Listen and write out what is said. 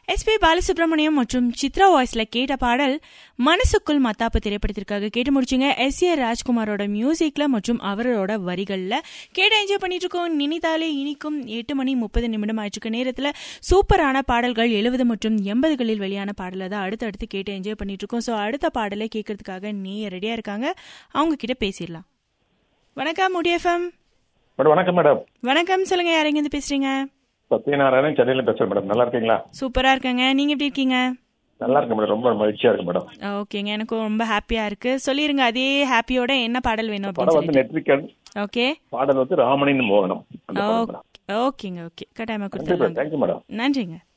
SP Balasubramaniam மற்றும் சித்ரா வாய்ஸ்ல கேட்ட பாடல் மனசுக்குள் மத்தாப்பு திரைப்படத்திற்காக கேட்டு முடிச்சுங்க எஸ் ஏ ராஜ்குமாரோட மியூசிக்ல மற்றும் அவரோட வரிகள்ல கேட்டு என்ஜாய் பண்ணிட்டு இருக்கோம் நினைத்தாலே இனிக்கும் எட்டு மணி முப்பது நிமிடம் ஆயிடுச்சு நேரத்துல சூப்பரான பாடல்கள் எழுபது மற்றும் எண்பதுகளில் வெளியான பாடலை தான் அடுத்து அடுத்து கேட்டு என்ஜாய் பண்ணிட்டு இருக்கோம் ஸோ அடுத்த பாடலை கேட்கறதுக்காக நீ ரெடியா இருக்காங்க அவங்க கிட்ட பேசிடலாம் வணக்கம் முடியஃபம் மேடம் வணக்கம் மேடம் வணக்கம் சொல்லுங்க யாரெங்க இருந்து பேசுறீங்க சத்யநாராயணன் சென்னையில பேசுறேன் மேடம் நல்லா இருக்கீங்களா சூப்பரா இருக்கேங்க நீங்க எப்படி இருக்கீங்க நல்லா இருக்கு மேடம் ரொம்ப மகிழ்ச்சியா இருக்கு மேடம் ஓகேங்க எனக்கும் ரொம்ப ஹாப்பியா இருக்கு சொல்லிருங்க அதே ஹாப்பியோட என்ன பாடல் வேணும் அப்படின்னு படம் வந்து சொல்லிட்டு நெட்ரிக்கன் ஓகே பாடல் வந்து ராமனின் மோகனம் அந்த படம் மேடம். ஓகேங்க ஓகே கட்டாயமா நன்றி மேடம் கொடுத்துருவாங்க தேங்க்யூ மேடம் நன்றிங்க